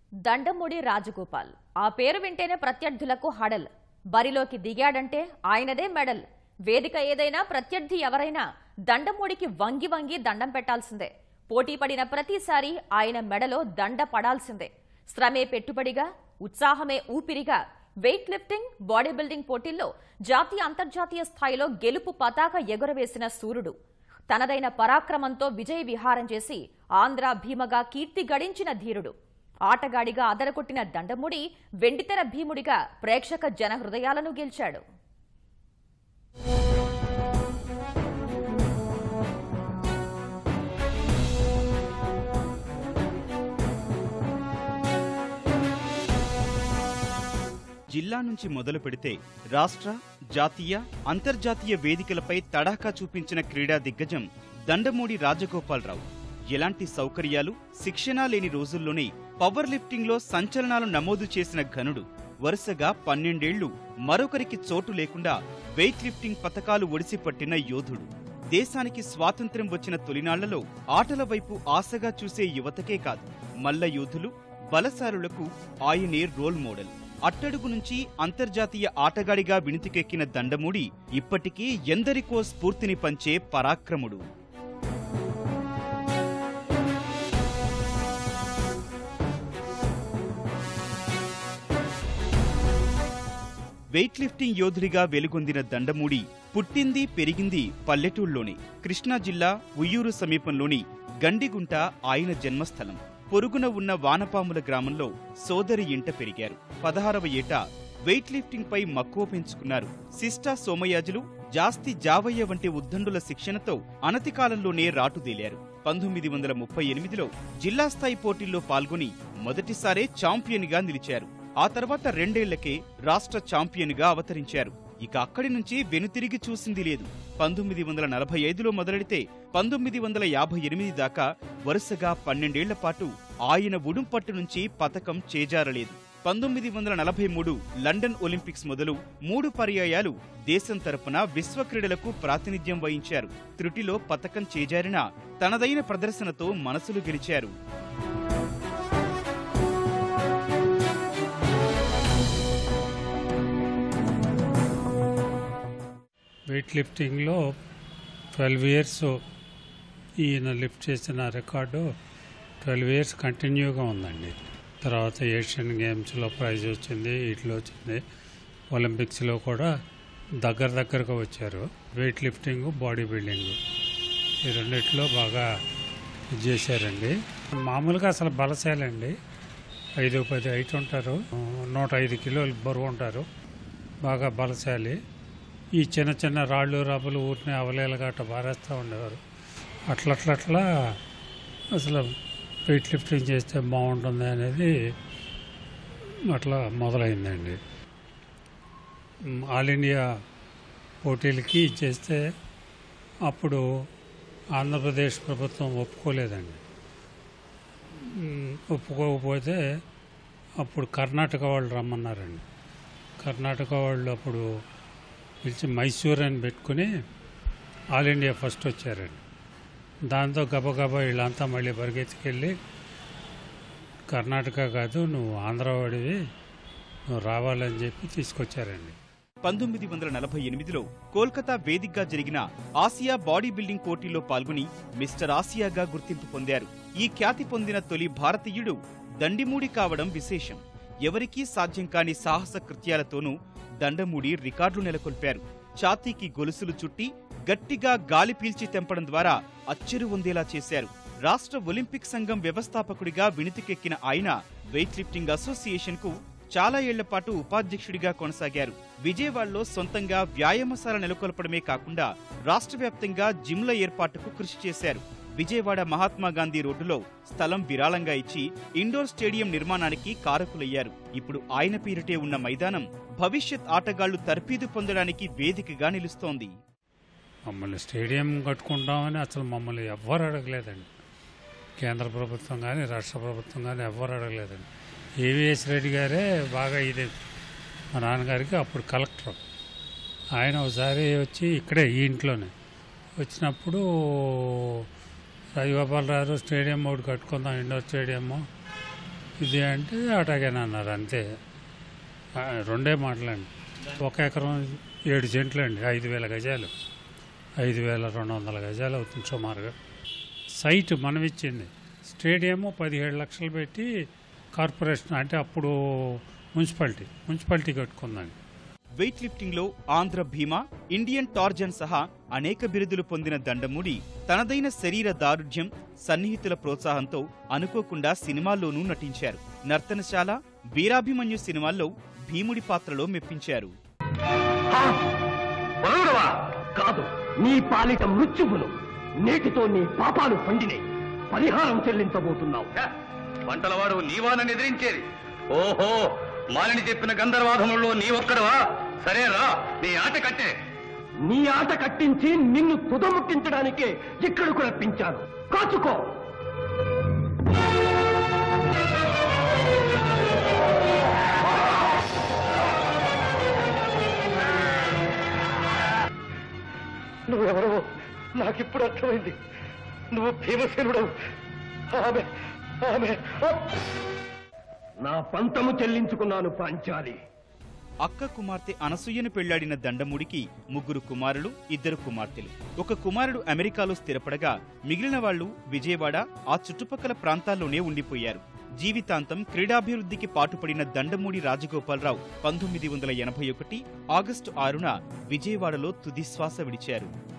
దండముడి రాజగోపాల్ ఆ పేరు వింటేనే ప్రత్యర్థులకు హడల్ బరిలోకి దిగాడంటే ఆయనదే మెడల్ వేదిక ఏదైనా ప్రత్యర్థి ఎవరైనా దండముడికి వంగి వంగి దండం పెట్టాల్సిందే పోటీ పడిన ప్రతిసారి ఆయన మెడలో దండ పడాల్సిందే శ్రమే పెట్టుబడిగా ఉత్సాహమే ఊపిరిగా వెయిట్ లిఫ్టింగ్ బాడీ బిల్డింగ్ పోటీల్లో జాతీయ అంతర్జాతీయ స్థాయిలో గెలుపు పతాక ఎగురవేసిన సూర్యుడు తనదైన పరాక్రమంతో విజయ విహారం చేసి ఆంధ్ర భీమగా కీర్తి గడించిన ధీరుడు ఆటగాడిగా అదరకొట్టిన దండముడి వెండితెర భీముడిగా ప్రేక్షక జన హృదయాలను గెలిచాడు జిల్లా నుంచి మొదలు పెడితే రాష్ట్ర జాతీయ అంతర్జాతీయ వేదికలపై తడాకా చూపించిన క్రీడా దిగ్గజం దండమూడి రాజగోపాలరావు ఎలాంటి సౌకర్యాలు శిక్షణ లేని రోజుల్లోనే పవర్ లిఫ్టింగ్లో సంచలనాలు నమోదు చేసిన ఘనుడు వరుసగా పన్నెండేళ్లు మరొకరికి చోటు లేకుండా వెయిట్ లిఫ్టింగ్ పథకాలు ఒడిసిపట్టిన యోధుడు దేశానికి స్వాతంత్ర్యం వచ్చిన తొలినాళ్లలో ఆటల వైపు ఆశగా చూసే యువతకే కాదు మల్ల యోధులు బలశాలులకు ఆయనే రోల్ మోడల్ అట్టడుగు నుంచి అంతర్జాతీయ ఆటగాడిగా వినితికెక్కిన దండముడి ఇప్పటికీ ఎందరికో స్ఫూర్తిని పంచే పరాక్రముడు వెయిట్ లిఫ్టింగ్ యోధుడిగా వెలుగొందిన దండమూడి పుట్టింది పెరిగింది పల్లెటూళ్ళలోనే కృష్ణా జిల్లా ఉయ్యూరు సమీపంలోని గండిగుంట ఆయన జన్మస్థలం పొరుగున ఉన్న వానపాముల గ్రామంలో సోదరి ఇంట పెరిగారు పదహారవ ఏట వెయిట్ లిఫ్టింగ్ పై మక్కువ పెంచుకున్నారు సిస్టా సోమయాజులు జాస్తి జావయ్య వంటి ఉద్దండుల శిక్షణతో అనతి కాలంలోనే రాటుదేలారు పంతొమ్మిది వందల ముప్పై ఎనిమిదిలో జిల్లా స్థాయి పోటీల్లో పాల్గొని మొదటిసారే ఛాంపియన్ గా నిలిచారు ఆ తర్వాత రెండేళ్లకే రాష్ట్ర ఛాంపియన్ గా అవతరించారు ఇక అక్కడి నుంచి వెనుతిరిగి చూసింది లేదు పంతొమ్మిది వందల నలభై ఐదులో మొదలెడితే పంతొమ్మిది వందల యాభై ఎనిమిది దాకా వరుసగా పన్నెండేళ్ల పాటు ఆయన ఉడుంపట్టు నుంచి పతకం చేజారలేదు పంతొమ్మిది వందల నలభై మూడు లండన్ ఒలింపిక్స్ మొదలు మూడు పర్యాయాలు దేశం తరపున విశ్వ క్రీడలకు ప్రాతినిధ్యం వహించారు త్రుటిలో పతకం చేజారినా తనదైన ప్రదర్శనతో మనసులు గెలిచారు వెయిట్ లిఫ్టింగ్లో ట్వెల్వ్ ఇయర్స్ ఈయన లిఫ్ట్ చేసిన రికార్డు ట్వెల్వ్ ఇయర్స్ కంటిన్యూగా ఉందండి తర్వాత ఏషియన్ గేమ్స్లో ప్రైజ్ వచ్చింది ఇట్లా వచ్చింది ఒలింపిక్స్లో కూడా దగ్గర దగ్గరగా వచ్చారు వెయిట్ లిఫ్టింగ్ బాడీ బిల్డింగ్ ఈ రెండిట్లో బాగా ఇది చేశారండి మామూలుగా అసలు బలశాలండి ఐదు పది హైట్ ఉంటారు నూట ఐదు కిలోలు బరువు ఉంటారు బాగా బలశాలి ఈ చిన్న చిన్న రాళ్ళు రబ్బలు ఊరిని అవలేలుగా అట్లా బారేస్తూ ఉండేవారు అట్లా అట్లా అట్లా అసలు వెయిట్ లిఫ్టింగ్ చేస్తే బాగుంటుంది అనేది అట్లా మొదలైందండి మ్, ఆల్ ఇండియా పోటీలకి చేస్తే అప్పుడు ఆంధ్రప్రదేశ్ ప్రభుత్వం ఒప్పుకోలేదండి మ్, ఒప్పుకోకపోతే అప్పుడు కర్ణాటక వాళ్ళు రమ్మన్నారండి కర్ణాటక వాళ్ళు అప్పుడు పిలిచి మైసూర్ అని పెట్టుకుని ఆల్ ఇండియా ఫస్ట్ వచ్చారండి దాంతో గబగబా వీళ్ళంతా మళ్ళీ పరిగెత్తుకెళ్ళి కర్ణాటక కాదు నువ్వు ఆంధ్రవాడివి నువ్వు రావాలని చెప్పి తీసుకొచ్చారండి పంతొమ్మిది వందల నలభై ఎనిమిదిలో కోల్కతా వేదికగా జరిగిన ఆసియా బాడీ బిల్డింగ్ పోటీలో పాల్గొని మిస్టర్ ఆసియాగా గుర్తింపు పొందారు ఈ ఖ్యాతి పొందిన తొలి భారతీయుడు దండిమూడి కావడం విశేషం ఎవరికీ సాధ్యం కాని సాహస కృత్యాలతోనూ దండమూడి రికార్డులు నెలకొల్పారు ఛాతీకి గొలుసులు చుట్టి గట్టిగా గాలి పీల్చి తెంపడం ద్వారా అచ్చెరు పొందేలా చేశారు రాష్ట్ర ఒలింపిక్ సంఘం వ్యవస్థాపకుడిగా వినితికెక్కిన ఆయన వెయిట్ లిఫ్టింగ్ అసోసియేషన్ కు చాలా ఏళ్ల పాటు ఉపాధ్యక్షుడిగా కొనసాగారు విజయవాడలో సొంతంగా వ్యాయామశాల నెలకొల్పడమే కాకుండా రాష్ట్ర వ్యాప్తంగా జిమ్ల ఏర్పాటుకు కృషి చేశారు విజయవాడ మహాత్మా గాంధీ రోడ్డులో స్థలం విరాళంగా ఇచ్చి ఇండోర్ స్టేడియం నిర్మాణానికి కారకులయ్యారు ఇప్పుడు ఆయన పేరిటే ఉన్న మైదానం భవిష్యత్ ఆటగాళ్లు తర్ఫీదు పొందడానికి వేదికగా నిలుస్తోంది మమ్మల్ని స్టేడియం కట్టుకుంటామని అసలు మమ్మల్ని ఎవ్వరు అడగలేదండి కేంద్ర ప్రభుత్వం కానీ రాష్ట్ర ప్రభుత్వం కానీ ఎవ్వరు అడగలేదండి ఏవిఎస్ రెడ్డి గారే బాగా ఇది మా నాన్నగారికి అప్పుడు కలెక్టర్ ఆయన ఒకసారి వచ్చి ఇక్కడే ఈ ఇంట్లోనే వచ్చినప్పుడు రాజగోపాలరావు స్టేడియం ఒకటి కట్టుకుందాం ఇండోర్ స్టేడియము ఇది అంటే అటాగేనన్నారు అంతే ఆ, రెండే మాటలండి ఒక ఎకరం ఏడు సెంట్లు అండి ఐదు వేల గజాలు ఐదు వేల రెండు వందల గజాలు అవుతుంది సుమారుగా సైట్ మనం ఇచ్చింది స్టేడియం పదిహేడు లక్షలు పెట్టి కార్పొరేషన్ అంటే అప్పుడు మున్సిపాలిటీ మున్సిపాలిటీ కట్టుకుందండి వెయిట్ లిఫ్టింగ్ లో ఆంధ్ర భీమా ఇండియన్ టార్జన్ సహా అనేక బిరుదులు పొందిన దండముడి తనదైన శరీర దారుఢ్యం సన్నిహితుల ప్రోత్సాహంతో అనుకోకుండా సినిమాల్లోనూ నటించారు నర్తనశాల వీరాభిమన్యు సినిమాల్లో భీముడి పాత్రలో మెప్పించారు వరుడవా కాదు నీ పాలిట మృత్యువులు నేటితో నీ పాపాలు పండినాయి పరిహారం చెల్లించబోతున్నావు వంటలవాడు నీవానని ఎదిరించేది ఓహో మాలిని చెప్పిన గంధర్వాధములలో నీ ఒక్కడవా సరేరా నీ ఆట కట్టే నీ ఆట కట్టించి నిన్ను తుదముట్టించడానికే ఇక్కడకు రప్పించాను కాచుకో నువ్వెవరో నాకిప్పుడు అర్థమైంది నువ్వు భీమసేనుడవు ఆమె ఆమె నా పంతము చెల్లించుకున్నాను పాంచాలి అక్క కుమార్తె అనసూయను పెళ్లాడిన దండముడికి ముగ్గురు కుమారులు ఇద్దరు కుమార్తెలు ఒక కుమారుడు అమెరికాలో స్థిరపడగా మిగిలిన వాళ్ళు విజయవాడ ఆ చుట్టుపక్కల ప్రాంతాల్లోనే ఉండిపోయారు జీవితాంతం క్రీడాభివృద్ధికి పాటుపడిన దండమూడి రాజగోపాలరావు పంతొమ్మిది వందల ఎనభై ఒకటి ఆగస్టు ఆరున విజయవాడలో తుదిశ్వాస విడిచారు